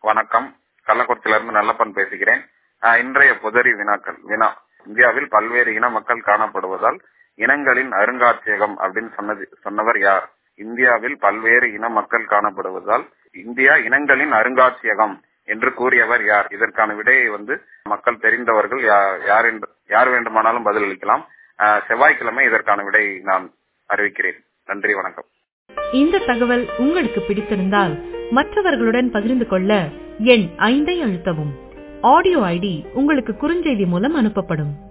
வணக்கம் கள்ளக்குறிச்சியிலிருந்து நல்லப்பன் பேசுகிறேன் ஆஹ் இன்றைய புதரி வினாக்கள் வினா இந்தியாவில் பல்வேறு இன மக்கள் காணப்படுவதால் இனங்களின் அருங்காட்சியகம் அப்படின்னு சொன்னது சொன்னவர் யார் இந்தியாவில் பல்வேறு இன மக்கள் காணப்படுவதால் இந்தியா இனங்களின் அருங்காட்சியகம் என்று கூறியவர் யார் இதற்கான விடையை வந்து மக்கள் தெரிந்தவர்கள் யா- யார் என்று யார் வேண்டுமானாலும் பதிலளிக்கலாம் ஆஹ் செவ்வாய்க்கிழமை இதற்கான விடை நான் அறிவிக்கிறேன் நன்றி வணக்கம் இந்த தகவல் உங்களுக்கு பிடித்திருந்தால் மற்றவர்களுடன் பகிர்ந்து கொள்ள எண் ஐந்தை அழுத்தவும் ஆடியோ ஐடி உங்களுக்கு குறுஞ்செய்தி மூலம் அனுப்பப்படும்